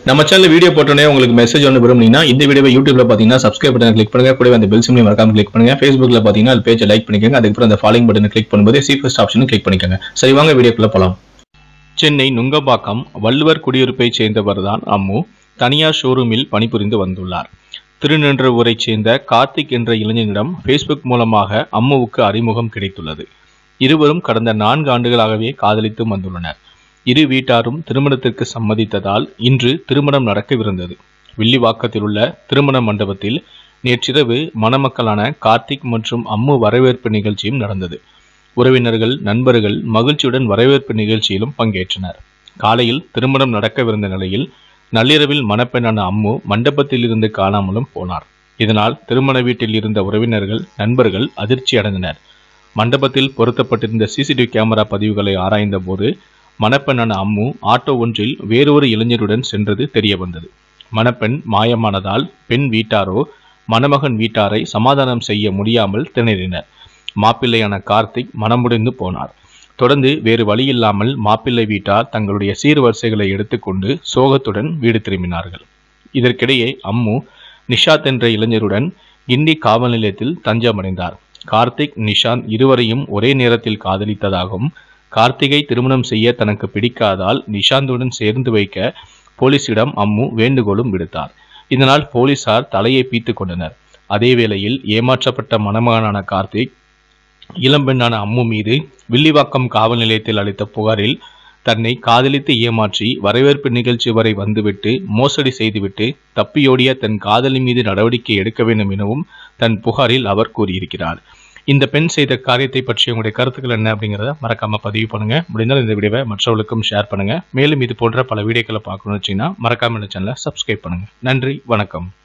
நம்ம channel video போட்டோன்னே உங்களுக்கு மெசேஜ் ஒன்று விரும்புனீங்கன்னா இந்த வீடியோவை யூடியூப்ல பார்த்தீங்கன்னா சப்ஸ்கிரைப் பட்டன் கிளிக் பண்ணுங்க கூடவே அந்த பெல் சிம்லையும் மறக்காம கிளிக் பண்ணுங்க ஃபேஸ்புக்ல பார்த்தீங்கன்னா அது பேஜை லைக் பண்ணிக்கோங்க அதுக்கப்புறம் அந்த ஃபாலோயிங் பட்டனை கிளிக் பண்ணும்போது சி ஃபர்ஸ்ட் ஆப்ஷனும் கிளிக் பண்ணிக்கோங்க சரி வாங்க வீடியோக்குள்ள போலாம் சென்னை நுங்கம்பாக்கம் வள்ளுவர் குடியிருப்பைச் சேர்ந்தவர்தான் அம்மு தனியார் ஷோரூமில் பணிபுரிந்து வந்துள்ளார் திருநின்றவூரைச் சேர்ந்த கார்த்திக் என்ற இளைஞனிடம் ஃபேஸ்புக் மூலமாக அம்முவுக்கு அறிமுகம் கிடைத்துள்ளது இருவரும் கடந்த நான்கு ஆண்டுகளாகவே காதலித்து வந்துள்ளனர் இரு வீட்டாரும் திருமணத்திற்கு சம்மதித்ததால் இன்று திருமணம் நடக்கவிருந்தது வில்லிவாக்கத்தில் உள்ள திருமண மண்டபத்தில் நேற்றிரவு மணமக்களான கார்த்திக் மற்றும் அம்மு வரவேற்பு நிகழ்ச்சியும் நடந்தது உறவினர்கள் நண்பர்கள் மகிழ்ச்சியுடன் வரவேற்பு நிகழ்ச்சியிலும் பங்கேற்றனர் காலையில் திருமணம் நடக்கவிருந்த நிலையில் நள்ளிரவில் மணப்பெண்ணான அம்மு மண்டபத்தில் இருந்து காணாமலும் போனார் இதனால் திருமண வீட்டில் இருந்த உறவினர்கள் நண்பர்கள் அதிர்ச்சி அடைந்தனர் மண்டபத்தில் பொருத்தப்பட்டிருந்த சிசிடிவி கேமரா பதிவுகளை ஆராய்ந்த போது மணப்பெண்ணான அம்மு ஆட்டோ ஒன்றில் வேறொரு இளைஞருடன் சென்றது தெரிய வந்தது மணப்பெண் மாயமானதால் பெண் வீட்டாரோ மணமகன் வீட்டாரை சமாதானம் செய்ய முடியாமல் திணறினர் மாப்பிள்ளையான கார்த்திக் மனமுடைந்து போனார் தொடர்ந்து வேறு வழியில்லாமல் மாப்பிள்ளை வீட்டார் தங்களுடைய சீர்வரிசைகளை எடுத்துக்கொண்டு சோகத்துடன் வீடு திரும்பினார்கள் இதற்கிடையே அம்மு நிஷாத் என்ற இளைஞருடன் கிண்டி காவல் நிலையத்தில் தஞ்சமடைந்தார் கார்த்திக் நிஷாந்த் இருவரையும் ஒரே நேரத்தில் காதலித்ததாகவும் கார்த்திகை திருமணம் செய்ய தனக்கு பிடிக்காதால் நிஷாந்துடன் சேர்ந்து வைக்க போலீசிடம் அம்மு வேண்டுகோளும் விடுத்தார் இதனால் போலீசார் தலையை பீத்து கொண்டனர் அதே வேளையில் ஏமாற்றப்பட்ட மணமகனான கார்த்திக் இளம்பெண்ணான அம்மு மீது வில்லிவாக்கம் காவல் நிலையத்தில் அளித்த புகாரில் தன்னை காதலித்து ஏமாற்றி வரவேற்பு நிகழ்ச்சி வரை வந்துவிட்டு மோசடி செய்துவிட்டு தப்பியோடிய தன் காதலி மீது நடவடிக்கை எடுக்க வேண்டும் எனவும் தன் புகாரில் அவர் கூறியிருக்கிறார் இந்த பெண் செய்த காரியத்தை பற்றி உங்களுடைய கருத்துக்கள் என்ன அப்படிங்கிறத மறக்காம பதிவு பண்ணுங்க முடிந்தால் இந்த வீடியோவை மற்றவர்களுக்கும் ஷேர் பண்ணுங்க மேலும் இது போன்ற பல வீடியோக்களை பார்க்கணும்னு வச்சீங்கன்னா மறக்காம இந்த சேனலை சப்ஸ்கிரைப் பண்ணுங்க நன்றி வணக்கம்